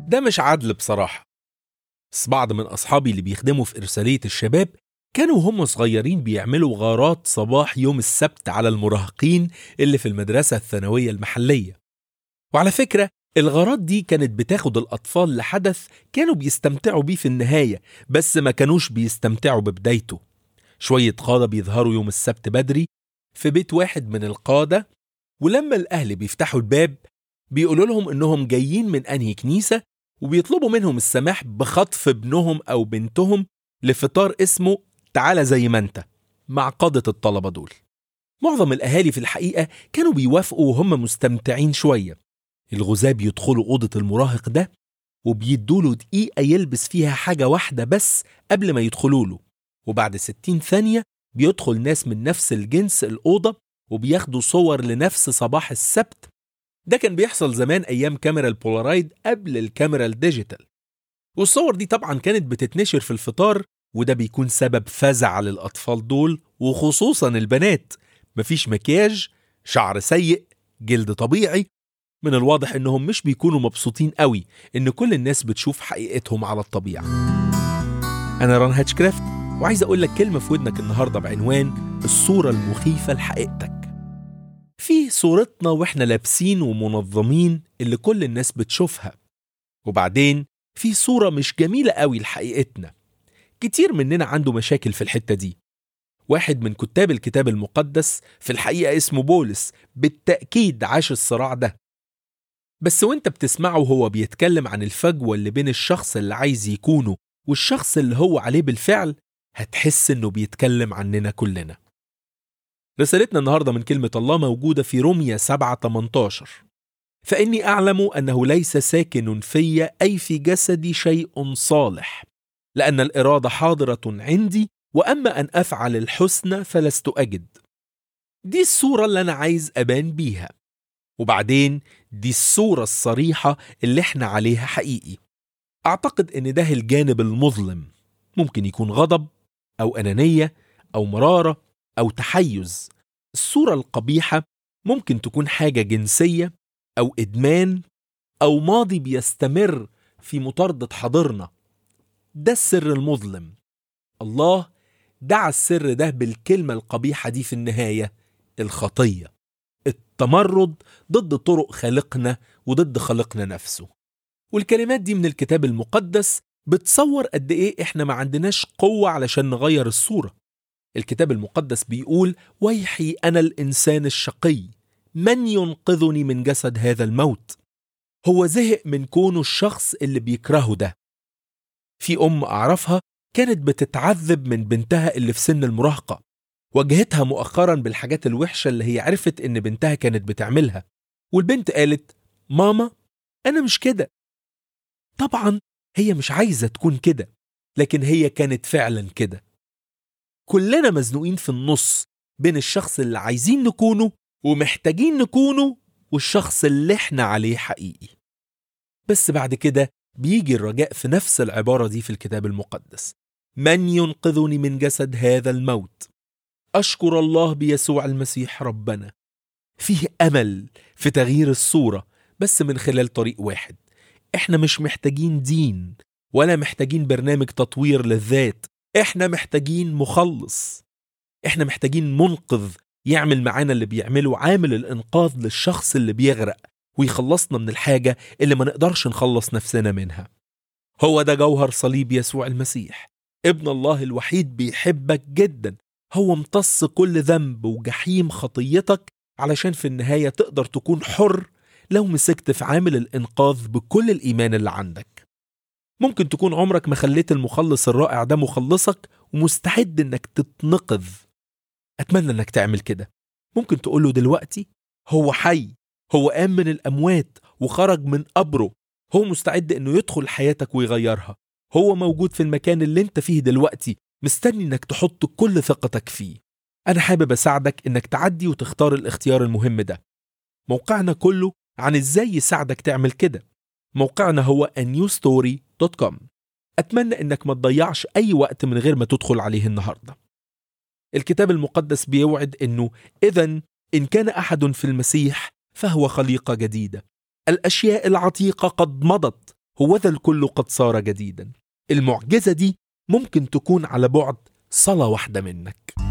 ده مش عدل بصراحة بس بعض من أصحابي اللي بيخدموا في إرسالية الشباب كانوا هم صغيرين بيعملوا غارات صباح يوم السبت على المراهقين اللي في المدرسة الثانوية المحلية وعلى فكرة الغارات دي كانت بتاخد الأطفال لحدث كانوا بيستمتعوا بيه في النهاية بس ما كانوش بيستمتعوا ببدايته شوية قادة بيظهروا يوم السبت بدري في بيت واحد من القادة ولما الأهل بيفتحوا الباب بيقولوا لهم إنهم جايين من أنهي كنيسة وبيطلبوا منهم السماح بخطف ابنهم أو بنتهم لفطار اسمه تعالى زي ما انت مع قادة الطلبة دول معظم الأهالي في الحقيقة كانوا بيوافقوا وهم مستمتعين شوية الغزاة بيدخلوا أوضة المراهق ده وبيدوله دقيقة يلبس فيها حاجة واحدة بس قبل ما يدخلوا له وبعد 60 ثانية بيدخل ناس من نفس الجنس الأوضة وبياخدوا صور لنفس صباح السبت ده كان بيحصل زمان أيام كاميرا البولارايد قبل الكاميرا الديجيتال والصور دي طبعا كانت بتتنشر في الفطار وده بيكون سبب فزع للأطفال دول وخصوصا البنات مفيش مكياج شعر سيء جلد طبيعي من الواضح انهم مش بيكونوا مبسوطين قوي ان كل الناس بتشوف حقيقتهم على الطبيعة انا ران هاتشكرافت وعايز اقول لك كلمة في ودنك النهاردة بعنوان الصورة المخيفة لحقيقتك في صورتنا واحنا لابسين ومنظمين اللي كل الناس بتشوفها وبعدين في صورة مش جميلة قوي لحقيقتنا كتير مننا عنده مشاكل في الحتة دي واحد من كتاب الكتاب المقدس في الحقيقة اسمه بولس بالتأكيد عاش الصراع ده بس وانت بتسمعه وهو بيتكلم عن الفجوة اللي بين الشخص اللي عايز يكونه والشخص اللي هو عليه بالفعل هتحس انه بيتكلم عننا كلنا رسالتنا النهاردة من كلمة الله موجودة في رومية 7 18 فإني أعلم أنه ليس ساكن في أي في جسدي شيء صالح لأن الإرادة حاضرة عندي وأما أن أفعل الحسنى فلست أجد دي الصورة اللي أنا عايز أبان بيها وبعدين دي الصورة الصريحة اللي احنا عليها حقيقي أعتقد إن ده الجانب المظلم ممكن يكون غضب أو أنانية أو مرارة أو تحيز الصورة القبيحة ممكن تكون حاجة جنسية أو إدمان أو ماضي بيستمر في مطاردة حاضرنا ده السر المظلم الله دعا السر ده بالكلمة القبيحة دي في النهاية الخطية التمرد ضد طرق خالقنا وضد خالقنا نفسه والكلمات دي من الكتاب المقدس بتصور قد ايه احنا ما عندناش قوة علشان نغير الصورة الكتاب المقدس بيقول ويحي أنا الإنسان الشقي من ينقذني من جسد هذا الموت هو زهق من كونه الشخص اللي بيكرهه ده في أم أعرفها كانت بتتعذب من بنتها اللي في سن المراهقة واجهتها مؤخرا بالحاجات الوحشة اللي هي عرفت إن بنتها كانت بتعملها والبنت قالت ماما أنا مش كده طبعا هي مش عايزة تكون كده لكن هي كانت فعلا كده كلنا مزنوقين في النص بين الشخص اللي عايزين نكونه ومحتاجين نكونه والشخص اللي احنا عليه حقيقي بس بعد كده بيجي الرجاء في نفس العبارة دي في الكتاب المقدس من ينقذني من جسد هذا الموت أشكر الله بيسوع المسيح ربنا فيه أمل في تغيير الصورة بس من خلال طريق واحد احنا مش محتاجين دين ولا محتاجين برنامج تطوير للذات احنا محتاجين مخلص احنا محتاجين منقذ يعمل معانا اللي بيعمله عامل الانقاذ للشخص اللي بيغرق ويخلصنا من الحاجة اللي ما نقدرش نخلص نفسنا منها هو ده جوهر صليب يسوع المسيح ابن الله الوحيد بيحبك جدا هو امتص كل ذنب وجحيم خطيتك علشان في النهاية تقدر تكون حر لو مسكت في عامل الإنقاذ بكل الإيمان اللي عندك ممكن تكون عمرك ما خليت المخلص الرائع ده مخلصك ومستعد انك تتنقذ اتمنى انك تعمل كده ممكن تقوله دلوقتي هو حي هو قام من الاموات وخرج من قبره هو مستعد انه يدخل حياتك ويغيرها هو موجود في المكان اللي انت فيه دلوقتي مستني انك تحط كل ثقتك فيه انا حابب اساعدك انك تعدي وتختار الاختيار المهم ده موقعنا كله عن ازاي يساعدك تعمل كده موقعنا هو newstory.com أتمنى إنك ما تضيعش أي وقت من غير ما تدخل عليه النهاردة الكتاب المقدس بيوعد إنه إذا إن كان أحد في المسيح فهو خليقة جديدة الأشياء العتيقة قد مضت هو ذا الكل قد صار جديدا المعجزة دي ممكن تكون على بعد صلاة واحدة منك